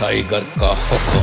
tiger కా హుకుం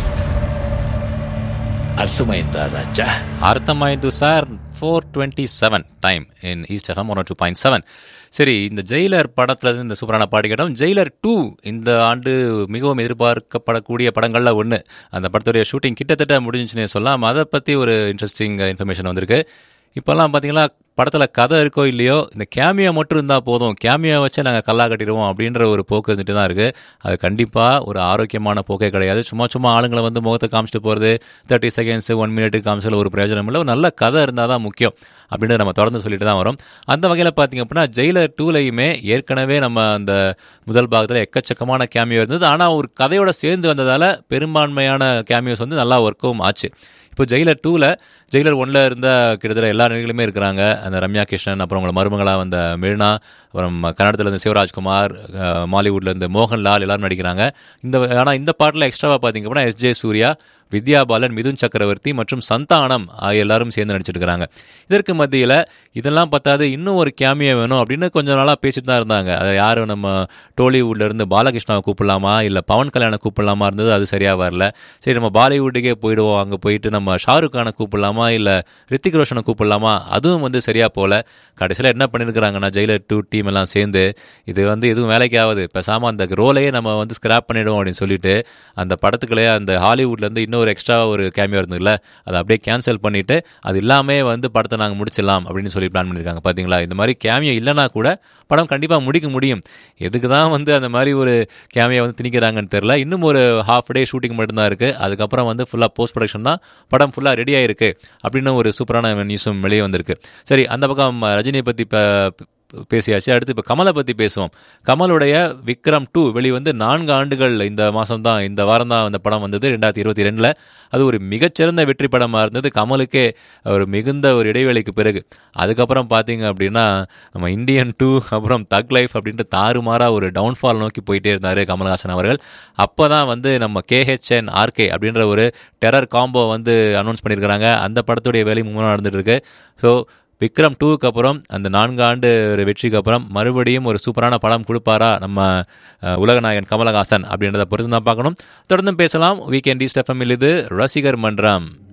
అర్థమైందా రాజా అర్థమైంది sir four twenty seven time in East FM one two point seven சரி இந்த ஜெயிலர் படத்துல இருந்து இந்த சூப்பரான பாட்டு கேட்டோம் ஜெயிலர் டூ இந்த ஆண்டு மிகவும் எதிர்பார்க்கப்படக்கூடிய படங்கள்ல ஒன்று அந்த படத்துடைய ஷூட்டிங் கிட்டத்தட்ட முடிஞ்சுச்சுன்னே சொல்லலாம் அதை பற்றி ஒரு இன்ட்ரெஸ்டிங் இன்ஃபர்மேஷன் வந்திருக்கு இப்போல்லாம் பார்த்தீங்களா படத்தில் கதை இருக்கோ இல்லையோ இந்த கேமியா மட்டும் இருந்தால் போதும் கேமியா வச்சு நாங்கள் கல்லா கட்டிடுவோம் அப்படின்ற ஒரு போக்கு இருந்துட்டு தான் இருக்குது அது கண்டிப்பாக ஒரு ஆரோக்கியமான போக்கே கிடையாது சும்மா சும்மா ஆளுங்களை வந்து முகத்தை காமிச்சிட்டு போகிறது தேர்ட்டி செகண்ட்ஸ் ஒன் மினிட் காமிச்சல ஒரு பிரயோஜனம் இல்லை ஒரு நல்ல கதை இருந்தால் தான் முக்கியம் அப்படின்றத நம்ம தொடர்ந்து சொல்லிட்டு தான் வரோம் அந்த வகையில் பார்த்தீங்க அப்படின்னா ஜெயிலர் டூலையுமே ஏற்கனவே நம்ம அந்த முதல் பாகத்தில் எக்கச்சக்கமான கேமியோ இருந்தது ஆனால் ஒரு கதையோட சேர்ந்து வந்ததால் பெரும்பான்மையான கேமியோஸ் வந்து நல்லா ஒர்க்கும் ஆச்சு இப்போ ஜெயிலர் டூவில் ஜெயிலர் ஒன்ல இருந்த கிட்டத்தட்ட எல்லா நடிகளுமே இருக்கிறாங்க அந்த ரம்யா கிருஷ்ணன் அப்புறம் உங்களை மருமகளாக வந்த மிருனா அப்புறம் கன்னடத்தில் இருந்து சிவராஜ்குமார் அஹ், மாலிவுட்ல இருந்து மோகன்லால் எல்லாரும் நடிக்கிறாங்க இந்த ஆனால் இந்த பாட்டில் எக்ஸ்ட்ராவாக பார்த்தீங்க அப்படின்னா எஸ் ஜே சூர்யா வித்யா பாலன் மிதுன் சக்கரவர்த்தி மற்றும் சந்தானம் ஆகிய எல்லாரும் சேர்ந்து நடிச்சிட்டு இருக்காங்க இதற்கு மத்தியில் இதெல்லாம் பத்தாது இன்னும் ஒரு கேமியா வேணும் அப்படின்னு கொஞ்சம் நாளாக பேசிட்டு தான் இருந்தாங்க அதை யாரும் நம்ம டோலிவுட்ல இருந்து பாலகிருஷ்ணாவை கூப்பிடலாமா இல்லை பவன் கல்யாணம் கூப்பிடலாமா இருந்தது அது சரியாக வரல சரி நம்ம பாலிவுட்டுக்கே போயிடுவோம் அங்கே போயிட்டு நம்ம ஷாருக் கானை கூப்பிடலாமா இல்லை ரித்திக் ரோஷனை கூப்பிடலாமா அதுவும் வந்து சரியாக போகல கடைசியில் என்ன பண்ணியிருக்கிறாங்கன்னா ஜெயிலர் டூ டீம் எல்லாம் சேர்ந்து இது வந்து எதுவும் வேலைக்கு ஆகாது பேசாமல் அந்த ரோலையே நம்ம வந்து ஸ்கிராப் பண்ணிடுவோம் அப்படின்னு சொல்லிட்டு அந்த படத்துக்குள்ளே அந்த ஹாலிவுட்லேருந்து இன்னொரு எக்ஸ்ட்ரா ஒரு கேமியோ இருந்ததுல அதை அப்படியே கேன்சல் பண்ணிட்டு அது இல்லாமே வந்து படத்தை நாங்கள் முடிச்சிடலாம் அப்படின்னு சொல்லி பிளான் பண்ணியிருக்காங்க பார்த்தீங்களா இந்த மாதிரி கேமியோ இல்லைனா கூட படம் கண்டிப்பாக முடிக்க முடியும் எதுக்கு தான் வந்து அந்த மாதிரி ஒரு கேமியா வந்து திணிக்கிறாங்கன்னு தெரில இன்னும் ஒரு ஹாஃப் டே ஷூட்டிங் மட்டும்தான் இருக்குது அதுக்கப்புறம் வந்து ஃபுல்லாக போஸ்ட் ப்ரொடக்ஷன் தான் படம் ஃபுல்லாக ரெடி ஆயிருக்கு அப்படின்னு ஒரு சூப்பரான நியூஸும் வெளியே வந்திருக்கு சரி அந்த பக்கம் ரஜினியை பற்றி பேசியாச்சு அடுத்து இப்போ கமலை பற்றி பேசுவோம் கமலுடைய விக்ரம் டூ வெளிவந்து நான்கு ஆண்டுகள் இந்த மாதம் தான் இந்த வாரம் தான் அந்த படம் வந்தது ரெண்டாயிரத்தி இருபத்தி ரெண்டில் அது ஒரு மிகச்சிறந்த வெற்றி படமாக இருந்தது கமலுக்கே ஒரு மிகுந்த ஒரு இடைவேளைக்கு பிறகு அதுக்கப்புறம் பார்த்தீங்க அப்படின்னா நம்ம இந்தியன் டூ அப்புறம் தக் லைஃப் அப்படின்ட்டு தாறுமாறாக ஒரு டவுன்ஃபால் நோக்கி போயிட்டே இருந்தார் கமல்ஹாசன் அவர்கள் அப்போ தான் வந்து நம்ம கேஹெச்என் ஆர்கே அப்படின்ற ஒரு டெரர் காம்போ வந்து அனௌன்ஸ் பண்ணியிருக்கிறாங்க அந்த படத்துடைய வேலை முன்னாடி நடந்துட்டு இருக்கு ஸோ விக்ரம் டூவுக்கு அப்புறம் அந்த நான்கு ஆண்டு ஒரு வெற்றிக்கு அப்புறம் மறுபடியும் ஒரு சூப்பரான படம் கொடுப்பாரா நம்ம அஹ், உலகநாயகன் கமலஹாசன் அப்படின்றத பொறுத்து தான் பார்க்கணும் தொடர்ந்தும் பேசலாம் வீக்கெண்ட் ஈஸ்ட் எஃப்எம் இது ரசிகர் மன்றம்